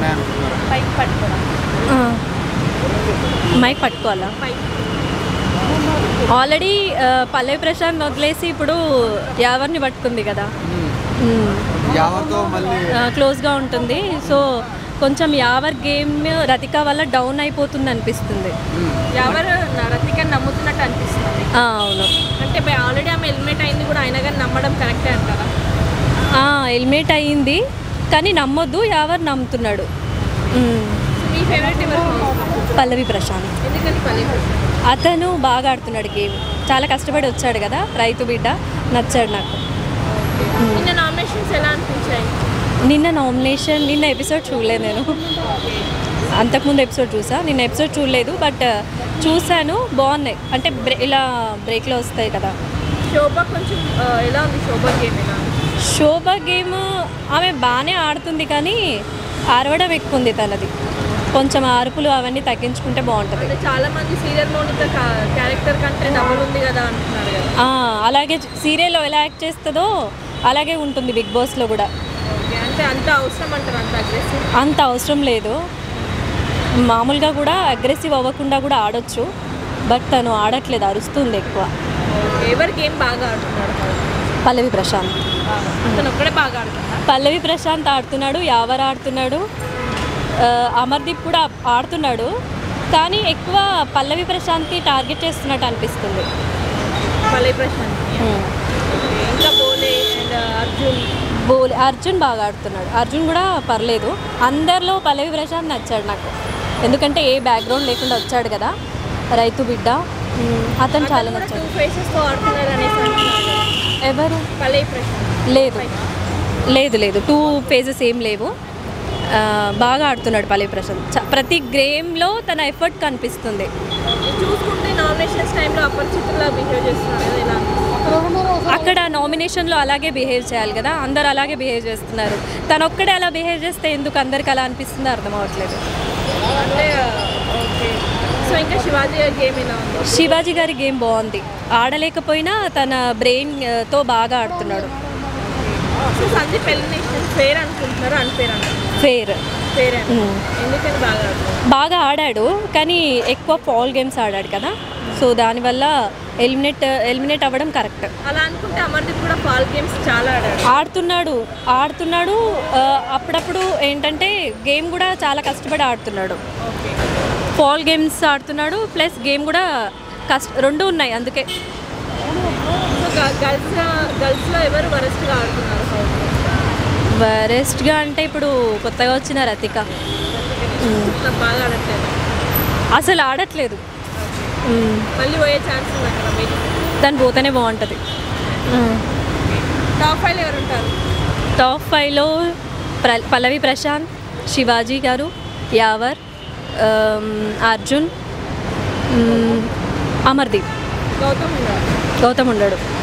ఉన్నాయి అనుకుంటున్నారు పైకి పట్టుకోవడం మైక్ పట్టుకోవాలా ఆల్రెడీ పల్లవి ప్రశాంత్ వదిలేసి ఇప్పుడు యావర్ని పట్టుకుంది కదా ఎవరితో మళ్ళీ క్లోజ్గా ఉంటుంది సో కొంచెం యావర్ గేమ్ రతిక వల్ల డౌన్ అయిపోతుంది అనిపిస్తుంది ఎవరు రతిక నమ్ముతున్నట్టు అనిపిస్తుంది ఆ, అవును అంటే ఆల్రెడీ ఆమె హెల్మెట్ అయింది కూడా అయినా కానీ నమ్మడం కరెక్టే అంటారా హెల్మెట్ అయ్యింది కానీ నమ్మొద్దు యావర్ నమ్ముతున్నాడు మ్మ్. మీ ఫేవరెట్ ఎవరు పల్లవి ప్రశాంత్ ఎందుకని పల్లె అతను బాగా ఆడుతున్నాడు గేమ్ చాలా కష్టపడి వచ్చాడు కదా రైతు బిడ్డ నచ్చాడు నాకు నిన్న నామినేషన్స్ ఎలా అనిపించాయి నిన్న నామినేషన్ నిన్న ఎపిసోడ్ చూడలేదు నేను అంతకుముందు ఎపిసోడ్ చూసా నిన్న ఎపిసోడ్ చూడలేదు బట్ చూశాను బాగున్నాయి అంటే బ్రే ఇలా బ్రేక్లో వస్తాయి కదా శోభ కొంచెం ఆ, ఎలా ఉంది శోభ గేమ్ ఎలా ఉంది? శోభ గేమ్ ఆమె బాగానే ఆడుతుంది కానీ అరవడం ఎక్కువ ఉంది తనది కొంచెం అరుపులు అవన్నీ తగ్గించుకుంటే బాగుంటుంది అంటే చాలా మంది సీరియల్ మౌనిక క్యారెక్టర్ కంటే డబుల్ ఉంది కదా అంటున్నారు కదా ఆ, అలాగే సీరియల్లో ఎలా యాక్ట్ చేస్తుందో అలాగే ఉంటుంది బిగ్ బాస్లో కూడా ఓకే అంటే అంత అవసరం అంటారు అంత అగ్రెసివ్ అంత అవసరం లేదు మామూలుగా కూడా అగ్రెసివ్ అవ్వకుండా కూడా ఆడొచ్చు బట్ తను ఆడట్లేదు అరుస్తుంది ఎక్కువ ఎవరు గేమ్ బాగా ఆడుతున్నారు పల్లవి ప్రశాంత్ అతను ఒక్కడే బాగా ఆడుతున్నారు పల్లవి ప్రశాంత్ ఆడుతున్నాడు యావర్ ఆడుతున్నాడు ఆ, అమర్దీప్ కూడా ఆడుతున్నాడు కానీ ఎక్కువ పల్లవి ప్రశాంత్కి టార్గెట్ చేస్తున్నట్టు అనిపిస్తుంది పల్లె ప్రశాంత్ ఇంకా బోలే అండ్ అర్జున్ బోలే అర్జున్ బాగా ఆడుతున్నాడు అర్జున్ కూడా పర్లేదు అందరిలో పల్లవి ప్రశాంత్ నచ్చాడు నాకు ఎందుకంటే ఏ బ్యాక్గ్రౌండ్ లేకుండా వచ్చాడు కదా రైతు బిడ్డ ఉమ్, అతను చాలా టూ నచ్చాడు ఫేసెస్తో ఆడుతున్నారు అనేసి అంటున్నారు కదా. ఎవరు పల్లె ప్రశాంత్ లేదు లేదు లేదు టూ ఫేజెస్ ఏం లేవు ఆ, బాగా ఆడుతున్నాడు పల్లవి ప్రశాంత్ చ- ప్రతి గేమ్లో తన ఎఫర్ట్ కనిపిస్తుంది చూసుకుంటే నామినేషన్స్ టైంలో అపరిచితులా బిహేవ్ చేస్తున్నారు కదా ఇలా అక్కడ నామినేషన్లో అలాగే బిహేవ్ చేయాలి కదా అందరు అలాగే బిహేవ్ చేస్తున్నారు తను ఒక్కడే అలా బిహేవ్ చేస్తే ఎందుకు అందరికి అలా అనిపిస్తుందో అర్థం అవ్వట్లేదు అంటే ఓకే సో ఇంకా శివాజీ గేమ్ ఎలా ఉంది శివాజీ గారి గేమ్ బాగుంది ఆడలేకపోయినా తన బ్రెయిన్తో బాగా ఆడుతున్నాడు సో సందీప్ ఎలిమినేషన్ ఫేర్ అనుకుంటున్నారు అన్ఫేర్ అంటున్నారు ఫేర్ ఫేర్ అని మ్మ్. ఎందుకని బాగా ఆడుతున్నారు బాగా ఆడాడు కానీ ఎక్కువ ఫాల్ గేమ్స్ ఆడాడు కదా సో దానివల్ల ఎలిమినేట్ ఎలిమినేట్ అవ్వడం కరెక్ట్ అలా అనుకుంటే అమర్దీప్ కూడా ఫాల్ గేమ్స్ చాలా ఆడాడు ఆడుతున్నాడు ఆడుతున్నాడు ఆ, అప్పుడప్పుడు ఏంటంటే గేమ్ కూడా చాలా కష్టపడి ఆడుతున్నాడు ఓకే ఫాల్ గేమ్స్ ఆడుతున్నాడు ప్లస్ గేమ్ కూడా కష్ట రెండు ఉన్నాయి అందుకే సో గర్ల్స్ గర్ల్స్లో ఎవరు వరస్ట్గా ఆడుతున్నారు వరెస్ట్గా అంటే ఇప్పుడు కొత్తగా వచ్చిన రతిక మ్మ్. నాకు బాగా ఆడట్లేదు అసలు ఆడట్లేదు మ్మ్. మళ్ళీ పోయే ఛాన్స్ ఉంది అక్కడ మీరు దాని పోతేనే బాగుంటుంది మ్మ్. టాప్ ఫైవ్ ఎవరు ఉంటారు టాప్ ఫైవ్లో ప్ర పల్లవి ప్రశాంత్ శివాజీ గారు యావర్ ఆమ్, అర్జున్ మ్మ్, అమర్దీప్ గౌతమ్ ఉన్నారు గౌతమ్ ఉండడు